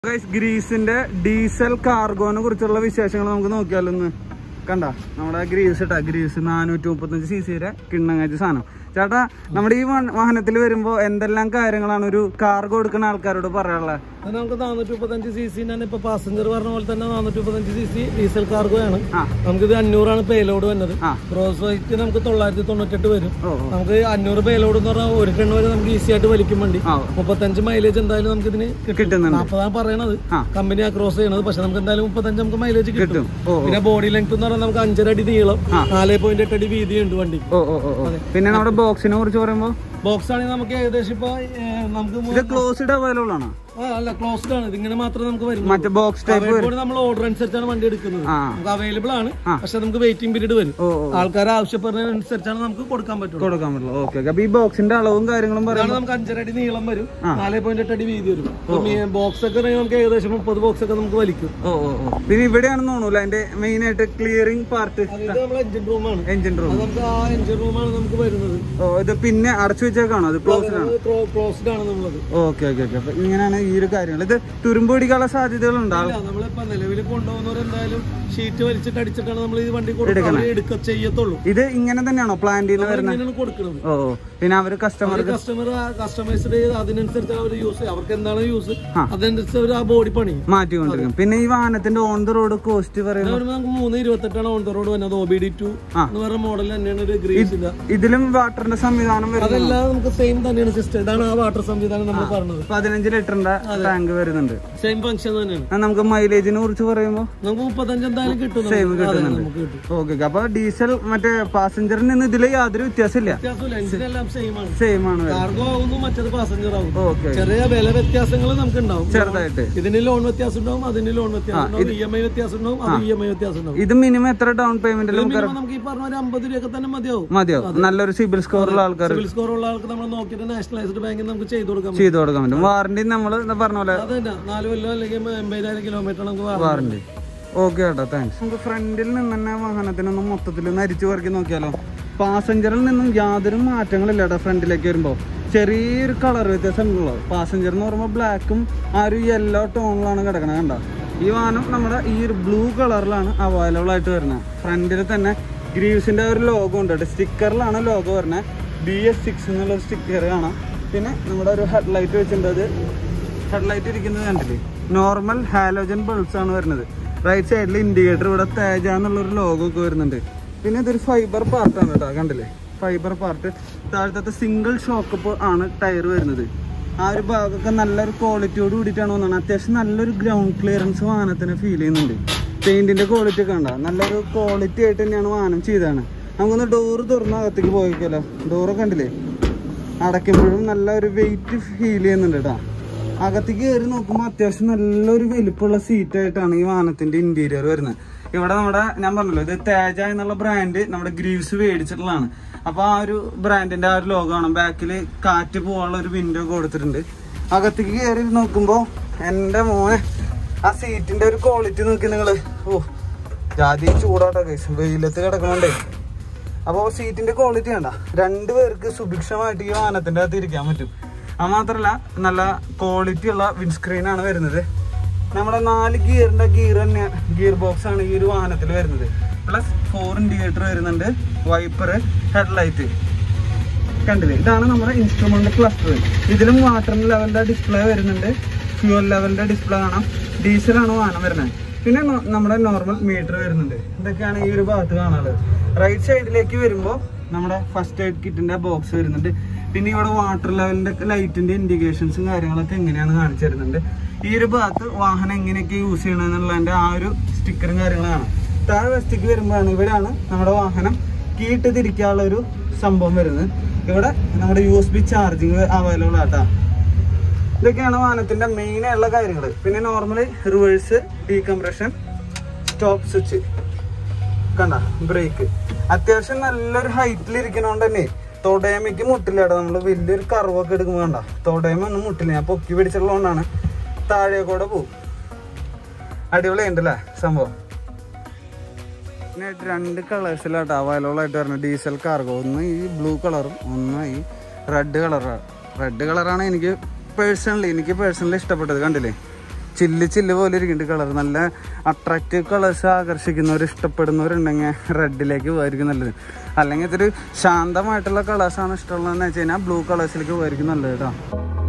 Guys ഗ്രീസിന്റെ diesel കാർഗോനെ കുറിച്ചുള്ള വിശേഷങ്ങൾ നമുക്ക് നോക്കിയാലോ ഒന്ന് കണ്ട നമ്മുടെ ഗ്രീസ് ഇട്ടാ ഗ്രീസ് നാനൂറ്റി മുപ്പത്തഞ്ച് സി സിയുടെ കിണ്ണങ്ങാച്ച സാധനം ചേട്ടാ നമ്മുടെ ഈ വാഹനത്തിൽ വരുമ്പോ എന്തെല്ലാം കാര്യങ്ങളാണ് ഒരു കാർഗോ എടുക്കുന്ന ആൾക്കാരോട് പറയാനുള്ളത് അത് നമുക്ക് നാനൂറ്റി മുപ്പത്തഞ്ച് സി സി തന്നെ ഇപ്പൊ പാസഞ്ചർ പറഞ്ഞ പോലെ തന്നെ നാനൂറ്റി മുപ്പത്തഞ്ച് സി സി ഡീസൽ കാർഗോ ആണ് ആ. നമുക്കിത് അഞ്ഞൂറാണ് പേലോഡ് വന്നത് ആ. ക്രോസ് വൈറ്റ് നമുക്ക് തൊള്ളായിരത്തി തൊണ്ണൂറ്റെട്ട് വരും ഓ ഓ. നമുക്ക് അഞ്ഞൂറ് പേലോഡ് എന്ന് പറഞ്ഞാൽ ഒരു ടൺ വരെ നമുക്ക് ഈസി ആയിട്ട് വലിക്കും വണ്ടി ആ മുപ്പത്തഞ്ച് മൈലേജ് എന്തായാലും നമുക്ക് ഇതിന് കിട്ടും കിട്ടുന്നുണ്ട് നാൽപ്പതാണ് പറയണത് ആ. കമ്പനി ആ ക്രോസ് ചെയ്യണത് പക്ഷെ നമുക്ക് എന്തായാലും മുപ്പത്തഞ്ച് നമുക്ക് മൈലേജ് കിട്ടും കിട്ടും ഓ ഓ. പിന്നെ ബോഡി ലെങ്ത് എന്ന് പറഞ്ഞാൽ നമുക്ക് അഞ്ചര അടി നീളം ആ. നാല് പോയിന്റ് എട്ട് അടി വീതിയുണ്ട് വണ്ടി ഓ ഓ ഓ ഓ. പിന്നെ നമ്മുടെ ബോക്സിനെ കുറിച്ച് പറയുമ്പോ ബോക്സ് ആണെങ്കിൽ നമുക്ക് ഏകദേശം ഇപ്പൊ ഏ, നമുക്ക് മൂ- ഇത് ക്ലോസ്ഡ് അവൈലബിൾ ആണോ ആ, അല്ല ക്ലോസ്ഡ് ആണ് ഇതിങ്ങനെ മാത്രമേ നമുക്ക് വരും മറ്റേ ബോക്സ് ടൈപ്പ് അവൈലബിൾ നമ്മൾ ഓർഡർ അനുസരിച്ചാണ് വണ്ടി എടുക്കുന്നത് ആ. നമുക്ക് അവൈലബിൾ ആണ് ആ. പക്ഷെ നമുക്ക് വെയിറ്റിംഗ് പീരീഡ് വരും ഓ ഓ ആൾക്കാർ ആവശ്യപ്പെടുന്നതിനനുസരിച്ചാണ് നമുക്ക് കൊടുക്കാൻ പറ്റുള്ളൂ കൊടുക്കാൻ പറ്റുള്ളൂ ഓക്കെ ഓക്കെ അപ്പൊ ഈ ബോക്സിന്റെ അളവും കാര്യങ്ങളും പറയാം അതാണ് നമുക്ക് അഞ്ചര അടി നീളം വരും ആ. നാല് പോയിന്റ് എട്ട് അടി വീതി വരും ബോക്സ് ഒക്കെ ഉണ്ടെങ്കിൽ നമുക്ക് ഏകദേശം മുപ്പത് ബോക്സ് ഒക്കെ നമുക്ക് വലിക്കും ഓ ഓ ഓ പിന്നെ ഇവിടെയാണെന്ന് തോന്നുന്നു അതിന്റെ മെയിൻ ആയിട്ട് ക്ലിയറിംഗ് പാർട്ട് അത് ഇത് നമ്മുടെ എഞ്ചിൻ റൂമാണ് എഞ്ചിൻ റൂം അത് നമുക്ക് ആ എഞ്ചിൻ റൂമാണ് നമുക്ക് വരുന്നത് ഓ ഇത് പിന്നെ അടച്ചു വെച്ചേക്കാണോ അത് ക്ലോസ്ഡ് ആണ് ക്ലോസ്ഡ് ആണ് നമ്മളത് ഓക്കെ ഓക്കെ ഓക്കെ അപ്പൊ ഇങ്ങനെയാണ് ഈ ഒരു കാര്യങ്ങൾ ഇത് തുരുമ്പ് പിടിക്കാനുള്ള സാധ്യതകൾ ഉണ്ടാവും ഇല്ല, നമ്മളിപ്പോ നിലവിൽ കൊണ്ടുപോകുന്നവർ എന്തായാലും ഷീറ്റ് വലിച്ചിട്ട് അടിച്ചിട്ടാണ് നമ്മൾ ഈ വണ്ടി കൊടുക്കുന്നത് എടുക്ക ചെയ്യത്തുള്ളൂ ഇത് ഇങ്ങനെ തന്നെയാണോ പ്ലാന്റിൽ നിന്ന് വരുന്നത് ഇങ്ങനെയാണ് കൊടുക്കുന്നത് ഓ ഓ. പിന്നെ അവര് കസ്റ്റമർ കസ്റ്റമർ കസ്റ്റമൈസ്ഡ് ചെയ്ത് അതിനനുസരിച്ച് അവർ യൂസ് അവർക്ക് എന്താണ് യൂസ് ആ. അതനുസരിച്ച് അവർ ആ ബോഡി പണി മാറ്റിക്കൊണ്ടിരിക്കും പിന്നെ ഈ വാഹനത്തിന്റെ ഓൺ ദ റോഡ് കോസ്റ്റ് പറയുന്നത് വരുമ്പോൾ നമുക്ക് മൂന്ന് ഇരുപത്തെട്ടാണ് ഓൺ ദ റോഡ് വന്നത് ഒ ബി ഡി ടു ആ. എന്ന് പറയുന്ന മോഡൽ തന്നെയാണ് ഒരു ഗ്രീസിന്റെ ഇതിലും വാട്ടറിന്റെ സംവിധാനം വരുന്നത് അതെല്ലാം നമുക്ക് സെയിം തന്നെയാണ് സിസ്റ്റം ഇതാണ് ആ വാട്ടർ സംവിധാനം നമ്മൾ പറഞ്ഞത് പതിനഞ്ച് ലിറ്ററിന്റെ ടാങ്ക് വരുന്നുണ്ട് സെയിം ഫംഗ്ഷൻ തന്നെയാണ് ആ, നമുക്ക് മൈലേജിനെ കുറിച്ച് പറയുമ്പോൾ നമുക്ക് മുപ്പത്തഞ്ച് എന്തായാലും കിട്ടും Same നമുക്ക്. അതെ, കിട്ടുന്നുണ്ട്. നമുക്ക് കിട്ടും ഓക്കെ ഓക്കെ അപ്പൊ ഡീസൽ മറ്റേ പാസഞ്ചറിൽ നിന്ന് ഇതിൽ യാതൊരു വ്യത്യാസമില്ല വ്യത്യാസമില്ല എഞ്ചിനെല്ലാം സെയിം ആണ് സെയിം ആണ് കാർഗോ ആവുന്നു മറ്റേത് പാസഞ്ചർ ആവും ഓക്കെ ചെറിയ വില വ്യത്യാസങ്ങൾ നമുക്ക് ഉണ്ടാവും ചെറുതായിട്ട് ഇതിന് ലോൺ വ്യത്യാസം ഉണ്ടാവും അതിന് ലോൺ വ്യത്യാസം ഉണ്ടാവും ഇ എം ഐ വ്യത്യാസം ഉണ്ടാവും അത് ഇ എം ഐ വ്യത്യാസം ഉണ്ടാവും ഇത് മിനിമം എത്ര ഡൗൺ പേയ്മെന്റിൽ നമുക്ക് മിനിമം നമുക്ക് ഈ പറഞ്ഞ ഒരു അമ്പത് രൂപയൊക്കെ തന്നെ മതിയാവും മതിയാവും നല്ലൊരു സിബിൽ സ്കോർ ഉള്ള ആൾക്കാർ സിവിൽ സ്കോർ ഉള്ള ആൾക്ക് നമ്മൾ നോക്കിയിട്ട് നാഷണലൈസ്ഡ് ബാങ്കിൽ നമുക്ക് ചെയ്ത് കൊടുക്കാൻ പറ്റും ചെയ്തു കൊടുക്കാൻ പറ്റും വാറണ്ടി നമ്മൾ പറഞ്ഞ പോലെ അത് തന്നെ നാല് കൊല്ലം അല്ലെങ്കിൽ എൺപതിനായിരം കിലോമീറ്റർ നമുക്ക് വാറണ്ടി വാറണ്ടി ഓക്കെ കേട്ടോ താങ്ക്സ് നമുക്ക് ഫ്രണ്ടിൽ നിന്ന് തന്നെ വാഹനത്തിനൊന്ന് മൊത്തത്തിൽ ഒന്ന് അരിച്ചു പറക്കി നോക്കിയാലോ പാസഞ്ചറിൽ നിന്നും യാതൊരു മാറ്റങ്ങളില്ല കേട്ടോ ഫ്രണ്ടിലേക്ക് വരുമ്പോൾ ചെറിയൊരു കളർ വ്യത്യാസം ഉള്ളൂ പാസഞ്ചർ എന്ന് പറയുമ്പോൾ ബ്ലാക്കും ആ ഒരു യെല്ലോ ടോണിലാണ് കിടക്കണത് കണ്ടോ ഈ വാഹനം നമ്മുടെ ഈ ഒരു ബ്ലൂ കളറിലാണ് അവൈലബിൾ ആയിട്ട് വരുന്നത് ഫ്രണ്ടിൽ തന്നെ ഗ്രീവ്സിന്റെ ഒരു ലോഗോ ഉണ്ട് കേട്ടോ സ്റ്റിക്കറിലാണ് ലോഗോ വരുന്നത് ബി എസ് സിക്സ് എന്നുള്ള സ്റ്റിക്കർ കാണാം പിന്നെ നമ്മുടെ ഒരു ഹെഡ്ലൈറ്റ് വെച്ചിട്ടുണ്ട് അത് ഹെഡ്ലൈറ്റ് ഇരിക്കുന്നത് കണ്ടില്ലേ നോർമൽ ഹാലോജൻ ബൾബ്സ് ആണ് വരുന്നത് റൈറ്റ് സൈഡിൽ ഇൻഡിക്കേറ്റർ ഇവിടെ തേജ എന്നുള്ളൊരു ലോഗോ ഒക്കെ വരുന്നുണ്ട് പിന്നെ ഇതൊരു ഫൈബർ പാർട്ടാണ് കേട്ടോ കണ്ടില്ലേ ഫൈബർ പാർട്ട് താഴത്തെ സിംഗിൾ ഷോക്കപ്പ് ആണ് ടയർ വരുന്നത് ആ ഒരു ഭാഗമൊക്കെ നല്ലൊരു ക്വാളിറ്റിയോട് കൂടിയിട്ടാണ് വന്നത് അത്യാവശ്യം നല്ലൊരു ഗ്രൗണ്ട് ക്ലിയറൻസ് വാഹനത്തിന് ഫീൽ ചെയ്യുന്നുണ്ട് പെയിന്റിന്റെ ക്വാളിറ്റി ഒക്കെ ഉണ്ടോ നല്ലൊരു ക്വാളിറ്റി ആയിട്ട് തന്നെയാണ് വാഹനം ചെയ്തതാണ് നമുക്കൊന്ന് ഡോറ് തുറന്ന് അകത്തേക്ക് പോയിക്കല്ലോ ഡോറ് കണ്ടില്ലേ അടയ്ക്കുമ്പോഴും നല്ല ഒരു വെയിറ്റ് ഫീൽ ചെയ്യുന്നുണ്ട് കേട്ടോ അകത്തേക്ക് കയറി നോക്കുമ്പോൾ അത്യാവശ്യം നല്ലൊരു വലിപ്പമുള്ള സീറ്റ് ആയിട്ടാണ് ഈ വാഹനത്തിന്റെ ഇന്റീരിയർ വരുന്നത് ഇവിടെ നമ്മുടെ ഞാൻ പറഞ്ഞല്ലോ ഇത് തേജ എന്നുള്ള ബ്രാൻഡ് നമ്മുടെ ഗ്രീവ്സ് മേടിച്ചിട്ടുള്ളതാണ് അപ്പൊ ആ ഒരു ബ്രാൻഡിന്റെ ആ ഒരു ലോഗോ ആണ് ബാക്കിൽ കാറ്റ് പോകാനുള്ള ഒരു വിൻഡോ കൊടുത്തിട്ടുണ്ട് അകത്തേക്ക് കയറി നോക്കുമ്പോൾ എൻ്റെ മോനെ ആ സീറ്റിന്റെ ഒരു ക്വാളിറ്റി നോക്കി നിങ്ങള് ഓ ജാതി ചൂടാട്ടോ കേസ് വെയിലത്ത് കിടക്കണോണ്ടേ അപ്പോൾ സീറ്റിന്റെ ക്വാളിറ്റി കണ്ട രണ്ടു പേർക്ക് സുഭിക്ഷമായിട്ട് ഈ വാഹനത്തിന്റെ അകത്ത് ഇരിക്കാൻ പറ്റും അത് മാത്രല്ല നല്ല ക്വാളിറ്റി ഉള്ള വിൻസ്ക്രീൻ ആണ് വരുന്നത് നമ്മുടെ നാല് ഗിയറിന്റെ ഗിയർ തന്നെ ഗിയർ ബോക്സ് ആണ് ഈ ഒരു വാഹനത്തിൽ വരുന്നത് പ്ലസ് ഫോർ ഇൻഡിക്കേറ്റർ വരുന്നുണ്ട് വൈപ്പർ ഹെഡ്ലൈറ്റ് കണ്ടില്ലേ ഇതാണ് നമ്മുടെ ഇൻസ്ട്രുമെന്റ് ക്ലസ്റ്റർ ഇതിലും വാട്ടർ ലെവലിന്റെ ഡിസ്പ്ലേ വരുന്നുണ്ട് ഫ്യൂൽ ലെവലിന്റെ ഡിസ്പ്ലേ കാണാം ഡീസലാണ് വാഹനം വരുന്നത് പിന്നെ നോ- നമ്മുടെ നോർമൽ മീറ്റർ വരുന്നുണ്ട് ഇതൊക്കെയാണ് ഈ ഒരു ഭാഗത്ത് കാണാനുള്ളത് റൈറ്റ് സൈഡിലേക്ക് വരുമ്പോൾ നമ്മുടെ ഫസ്റ്റ് എയ്ഡ് കിറ്റിന്റെ ബോക്സ് വരുന്നുണ്ട് പിന്നെ ഇവിടെ വാട്ടർ ലെവലിന്റെ ലൈറ്റിന്റെ ഇൻഡിക്കേഷൻസും കാര്യങ്ങളൊക്കെ എങ്ങനെയാണ് കാണിച്ചു തരുന്നുണ്ട് ഈ ഒരു ഭാഗത്ത് വാഹനം എങ്ങനെയൊക്കെ യൂസ് ചെയ്യണമെന്നുള്ളതിന്റെ ആ ഒരു സ്റ്റിക്കറും കാര്യങ്ങളും കാണാം താഴെ വശത്തേക്ക് വരുമ്പോഴാണ് ഇവിടെയാണ് നമ്മുടെ വാഹനം കീട്ട് തിരിക്കാനുള്ള ഒരു സംഭവം വരുന്നത് ഇവിടെ നമ്മുടെ U S B charging available ആട്ടാ ഇതൊക്കെയാണ് വാഹനത്തിന്റെ മെയിൻ ആയിട്ടുള്ള കാര്യങ്ങൾ പിന്നെ normally reverse decompression stop switch കണ്ട ബ്രേക്ക് അത്യാവശ്യം നല്ലൊരു ഹൈറ്റിൽ ഇരിക്കണോണ്ട് തന്നെ തൊടയമയ്ക്ക് മുട്ടില്ലാട്ടോ നമ്മൾ വലിയൊരു കർവൊക്കെ എടുക്കുമ്പോൾ കണ്ട തൊടയമ ഒന്നും മുട്ടില്ല ഞാൻ പൊക്കി പിടിച്ചിട്ടുള്ളതുകൊണ്ടാണ് താഴെ കൂടെ പോകും അടിപൊളി ഉണ്ടല്ലേ സംഭവം പിന്നെ രണ്ട് കളേഴ്സിലാട്ടോ അവൈലബിൾ ആയിട്ട് വരുന്നത് ഡീസൽ കാർഗോ ഒന്ന് ഈ ബ്ലൂ കളറും ഒന്ന് ഈ റെഡ് കളറാണ് റെഡ് കളറാണ് എനിക്ക് പേഴ്സണലി എനിക്ക് പേഴ്സണലി ഇഷ്ടപ്പെട്ടത് കണ്ടില്ലേ ചില്ല് ചില്ല് പോലെ ഇരിക്കുന്നുണ്ട് കളർ നല്ല അട്രാക്റ്റീവ് കളേഴ്സ് ആകർഷിക്കുന്നവർ ഇഷ്ടപ്പെടുന്നവരുണ്ടെങ്കിൽ റെഡിലേക്ക് പോയിരിക്കും നല്ലത് അല്ലെങ്കിൽ ഇതൊരു ശാന്തമായിട്ടുള്ള കളേഴ്സാണ് ഇഷ്ടമുള്ളതെന്ന് വെച്ച് കഴിഞ്ഞാൽ ബ്ലൂ കളേഴ്സിലേക്ക് പോയിരിക്കും നല്ലത് കേട്ടോ